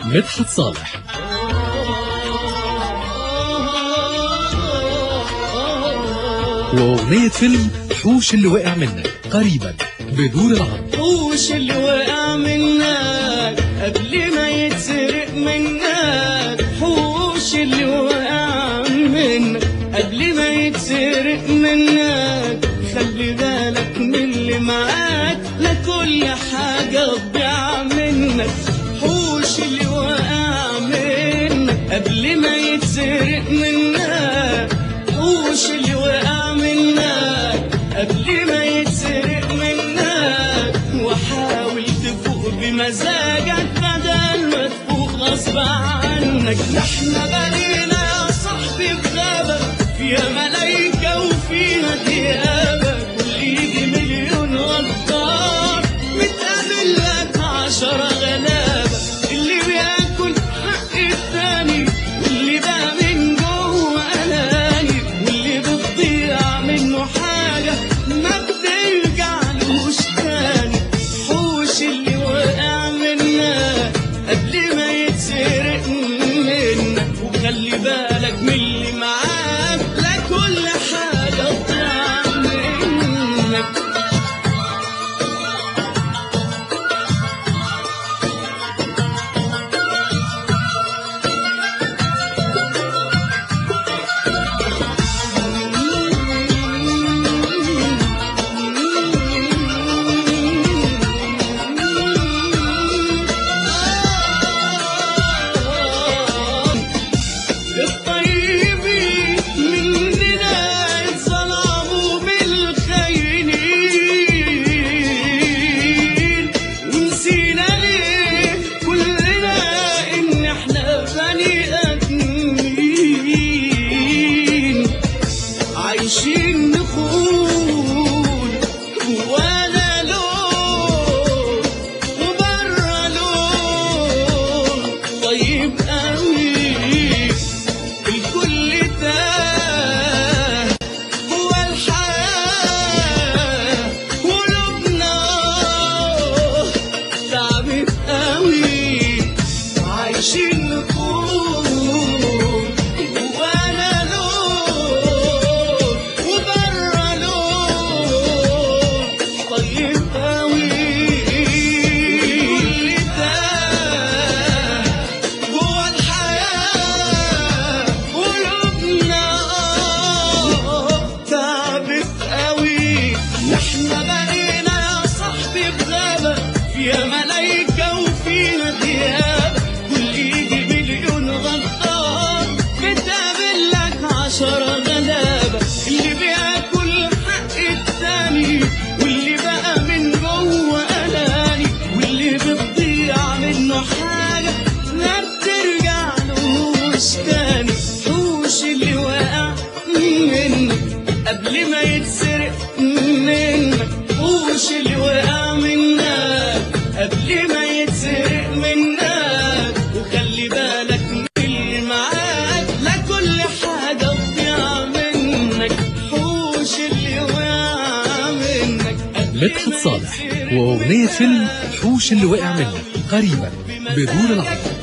مدحت صالح وأغنية فيلم حوش اللي وقع منك قريبا بدور العرض وش اللي وقع منك قبل ما يتسرق منك حوش اللي وقع منك قبل ما يتسرق منك خلي بالك من اللي معاك لا كل حاجة تضيع منك حوش اللي وقع منك قبل ما يتسرق منك حوش اللي وقع منك قبل ما يتسرق منك وحاول تفوق بمزاجك بدل ما تفوق غصب عنك احنا بنينا يا صاحبي بغابة فيها ملايكة وفيها ديابة كل يجي مليون غدار متقابل لك عشرة غلابة اللي بياكل حق التاني واللي بقى من جوه أناني واللي بتضيع منه حاجة ما بترجعلوش تاني حوش اللي وقع منك قبل ما يتسرق منك وخلي بالك من اللي معاك لا كل حاجة تضيع منك الطيبين مننا اتظلموا بالخاينين ونسينا ليه كلنا ان احنا بني ادمين عايشين نخون ولا لون وبرا لون طيب قوي الكل تاه هو الحياة قلوبنا تعبت قوي عايشين نكون وانا لون وبرا لون طيب قوي الكل تاه جوا الحياة قلوبنا تعبت قوي احنا بقينا يا صاحبي بغابة فيها ملايكة وفيها ديابة كل يجي مليون غدار بتقابل لك عشرة غلابة اللي بياكل حق التاني واللي بقى من جوه أناني واللي بتضيع منه حاجة ما بترجعلوش تاني حوش اللي وقع منك قبل ما يتسرق منك حوش اللي وقع منك قبل ما يتسرق منك وخلي بالك من اللي معاك لا كل حاجة تضيع منك حوش اللي وقع منك قبل مدحت ما صالح يتسرق وأغنية فيلم حوش اللي وقع منك قريبا بدور العرض